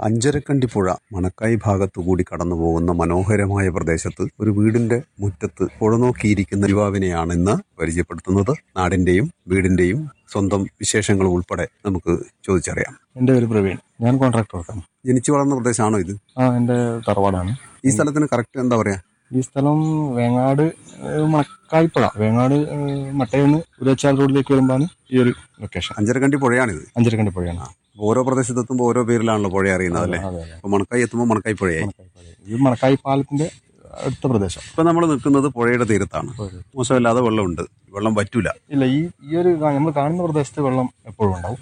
അഞ്ചരക്കണ്ടി പുഴ മണക്കായി ഭാഗത്തു കൂടി കടന്നു പോകുന്ന മനോഹരമായ പ്രദേശത്ത് ഒരു വീടിന്റെ മുറ്റത്ത് പുഴ നോക്കിയിരിക്കുന്ന യുവാവിനെയാണ് ഇന്ന് പരിചയപ്പെടുത്തുന്നത് നാടിന്റെയും വീടിന്റെയും സ്വന്തം വിശേഷങ്ങൾ ഉൾപ്പെടെ നമുക്ക് ചോദിച്ചറിയാം എൻ്റെ പേര് പ്രവീൺ ഞാൻ കോൺട്രാക്ടർ വർക്കാണ് ജനിച്ചു വളർന്ന പ്രദേശമാണോ ഇത് ആ എൻ്റെ തറവാടാണ് ഈ സ്ഥലത്തിന് കറക്റ്റ് എന്താ പറയാ ഈ സ്ഥലം വേങ്ങാട് ഏഹ്, മണക്കായിപ്പുഴ വേങ്ങാട് ഏഹ്, മട്ടയിൽ ഉരച്ചാൽ റോഡിലേക്ക് വരുമ്പോഴാണ് ഈ ഒരു ലൊക്കേഷൻ അഞ്ചരക്കണ്ടി പുഴയാണിത് അഞ്ചരക്കണ്ടി പുഴയാണ് അപ്പൊ ഓരോ പ്രദേശത്തെത്തുമ്പോൾ ഓരോ പേരിലാണല്ലോ പുഴ അറിയുന്നത് അല്ലേ അതെ അതെ അപ്പൊ മണക്കായി എത്തുമ്പോൾ മണക്കായി പുഴയായി മണക്കായിപ്പുഴ. ഈ മണക്കായി പാലത്തിന്റെ അടുത്ത പ്രദേശം ഇപ്പൊ നമ്മൾ നിൽക്കുന്നത് പുഴയുടെ തീരത്താണ് മോശമില്ലാതെ വെള്ളമുണ്ട് വെള്ളം പറ്റൂല ഇല്ല ഈ ഈ ഒരു നമ്മൾ കാണുന്ന പ്രദേശത്ത് വെള്ളം എപ്പോഴും ഉണ്ടാവും